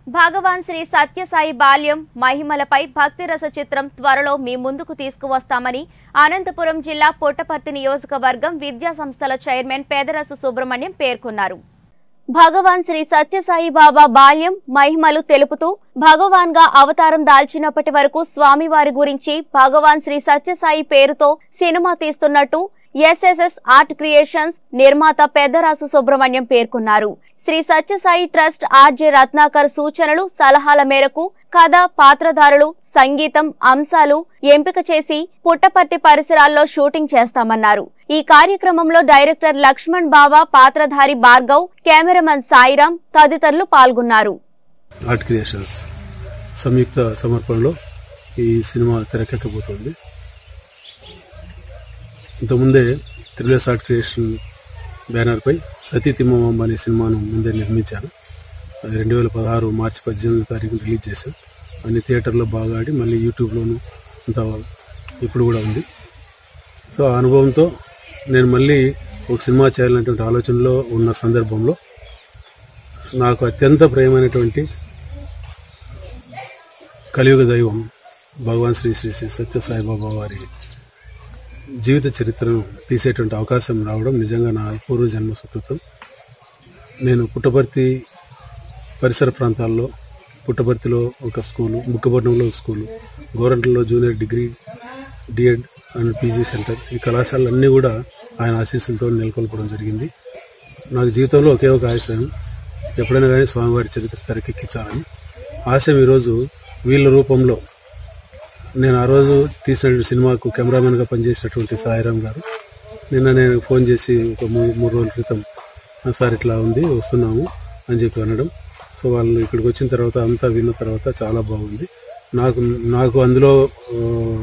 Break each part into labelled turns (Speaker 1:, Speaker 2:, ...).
Speaker 1: భగవాన్ శ్రీ సత్యసాయి బాల్యం మహిమలపై భక్తిరస చిత్రం త్వరలో మీ ముందుకు తీసుకువస్తామని అనంతపురం జిల్లా పుట్టపర్తి నియోజకవర్గం విద్యా సంస్థల చైర్మన్ పేదరసు సుబ్రహ్మణ్యం పేర్కొన్నారు భగవాన్ శ్రీ సత్యసాయి బాబా బాల్యం మహిమలు తెలుపుతూ భగవాన్ గా అవతారం దాల్చినప్పటి వరకు స్వామివారి గురించి భగవాన్ శ్రీ సత్యసాయి పేరుతో సినిమా తీస్తున్నట్టు ఎస్ఎస్ఎస్ ఆర్ట్ క్రియేషన్స్ నిర్మాత పెద్దరాసు సుబ్రహ్మణ్యం పేర్కొన్నారు శ్రీ సత్యసాయి ట్రస్ట్ ఆర్జే రత్నాకర్ సూచనలు సలహాల మేరకు కథ పాత్రధారులు సంగీతం అంశాలు ఎంపిక చేసి పుట్టపర్తి పరిసరాల్లో షూటింగ్ చేస్తామన్నారు ఈ కార్యక్రమంలో డైరెక్టర్ లక్ష్మణ్ బావా పాత్రధారి భార్గవ్ కెమెరామన్ సాయిరాం తదితరులు పాల్గొన్నారు
Speaker 2: ఆర్ట్ క్రియేషన్స్ సంయుక్త సమర్పణలో ఈ సినిమా తెరకెక్కబోతోంది ఇంతకుముందే త్రిలేస్ ఆర్ట్ క్రియేషన్ బ్యానర్పై సతీ తిమ్మమ్మ అనే సినిమాను ముందే నిర్మించాను అది రెండు వేల పదహారు మార్చి పద్దెనిమిది తారీఖున రిలీజ్ చేశాం అన్ని థియేటర్లో బాగా ఆడి మళ్ళీ యూట్యూబ్లోను అంత ఇప్పుడు కూడా ఉంది సో ఆ అనుభవంతో నేను మళ్ళీ ఒక సినిమా చేయాలనేటువంటి ఆలోచనలో ఉన్న సందర్భంలో నాకు అత్యంత ప్రియమైనటువంటి కలియుగ దైవం భగవాన్ శ్రీ శ్రీ శ్రీ సత్య సాయిబాబా వారి జీవిత చరిత్రను తీసేటువంటి అవకాశం రావడం నిజంగా నా పూర్వజన్మ సుకృతం నేను పుట్టపర్తి పరిసర ప్రాంతాల్లో పుట్టపర్తిలో ఒక స్కూలు బుక్కపట్నంలో ఒక స్కూలు గోరంట్లలో junior degree D Ed and PG centre ఈ కళాశాలన్నీ కూడా ఆయన ఆశీస్సులతో నెలకొల్పడం జరిగింది నాకు జీవితంలో ఒకే ఒక ఆశయం ఎప్పుడైనా కానీ స్వామివారి చరిత్ర తెరకెక్కించాలని ఆశయం ఈరోజు వీళ్ళ రూపంలో నేను ఆ రోజు తీసినటువంటి సినిమాకు కెమెరామెన్గా పనిచేసినటువంటి సాయిరామ్ గారు నిన్న నేను ఫోన్ చేసి ఒక మూడు మూడు రోజుల క్రితం "ఆ, సార్ ఇట్లా ఉంది వస్తున్నాము అని చెప్పి అనడం సో వాళ్ళు ఇక్కడికి వచ్చిన తర్వాత అంతా విన్న తర్వాత చాలా బాగుంది నాకు నాకు అందులో ఆ,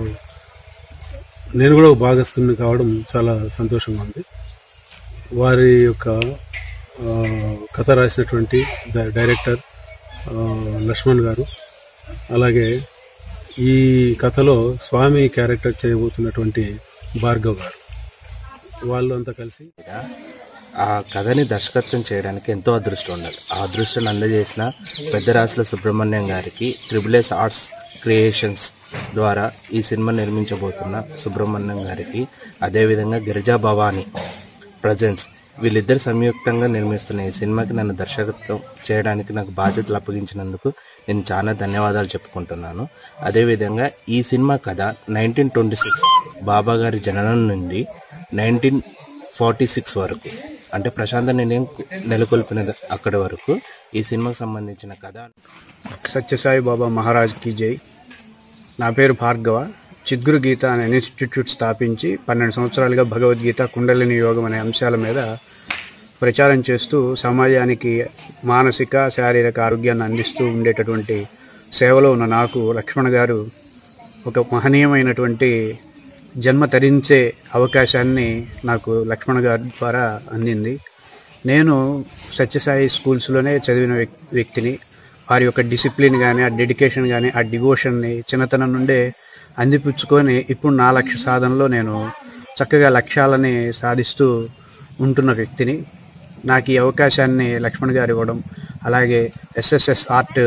Speaker 2: నేను కూడా ఒక భాగస్థుని కావడం చాలా సంతోషంగా ఉంది వారి యొక్క ఆ, కథ రాసినటువంటి ద- డైరెక్టర్ ఆ, లక్ష్మణ్ గారు అలాగే ఈ కథలో స్వామి క్యారెక్టర్ చేయబోతున్నటువంటి భార్గవ్ గారు వాళ్ళు అంతా కలిసి
Speaker 3: ఆ కథని దర్శకత్వం చేయడానికి ఎంతో అదృష్టం ఉండాలి ఆ అదృష్టాన్ని అందజేసిన పెద్దరాసుల సుబ్రహ్మణ్యం గారికి ట్రిబుల్ ఆర్ట్స్ క్రియేషన్స్ ద్వారా ఈ సినిమా నిర్మించబోతున్న సుబ్రహ్మణ్యం గారికి అదేవిధంగా గిరిజా భవాని ప్రజెన్స్ వీళ్ళిద్దరు సంయుక్తంగా నిర్మిస్తున్న ఈ సినిమాకి నన్ను దర్శకత్వం చేయడానికి నాకు బాధ్యతలు అప్పగించినందుకు నేను చాలా ధన్యవాదాలు చెప్పుకుంటున్నాను అదేవిధంగా ఈ సినిమా కథ నైన్టీన్ ట్వంటీ సిక్స్ బాబా గారి జననం నుండి నైన్టీన్ ఫార్టీ సిక్స్ వరకు అంటే ప్రశాంత నిలయం నెలకొల్పిన అక్కడి వరకు ఈ సినిమాకు సంబంధించిన కథ
Speaker 4: సత్యసాయి బాబా మహారాజ్ కి జై నా పేరు భార్గవ చిద్గురు గీత అనే ఇన్స్టిట్యూట్ స్థాపించి పన్నెండు సంవత్సరాలుగా భగవద్గీత కుండలిని యోగం అనే అంశాల మీద ప్రచారం చేస్తూ సమాజానికి మానసిక శారీరక ఆరోగ్యాన్ని అందిస్తూ ఉండేటటువంటి సేవలో ఉన్న నాకు లక్ష్మణ గారు ఒక మహనీయమైనటువంటి జన్మ తరించే అవకాశాన్ని నాకు లక్ష్మణ గారి ద్వారా అందింది నేను సత్యసాయి స్కూల్స్లోనే చదివిన వ్యక్- వ్యక్తిని వారి యొక్క డిసిప్లిన్ కానీ ఆ డెడికేషన్ కానీ ఆ డివోషన్ని చిన్నతనం నుండే అందిపుచ్చుకొని ఇప్పుడు నా లక్ష్య సాధనలో నేను చక్కగా లక్ష్యాలని సాధిస్తూ ఉంటున్న వ్యక్తిని నాకు ఈ అవకాశాన్ని లక్ష్మణ్ గారు ఇవ్వడం అలాగే ఎస్ఎస్ఎస్ ఆర్ట్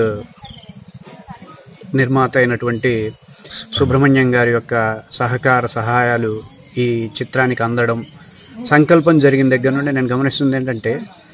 Speaker 4: నిర్మాత అయినటువంటి సుబ్రహ్మణ్యం గారి యొక్క సహకార సహాయాలు ఈ చిత్రానికి అందడం సంకల్పం జరిగిన దగ్గర నుండి నేను గమనిస్తుంది ఏంటంటే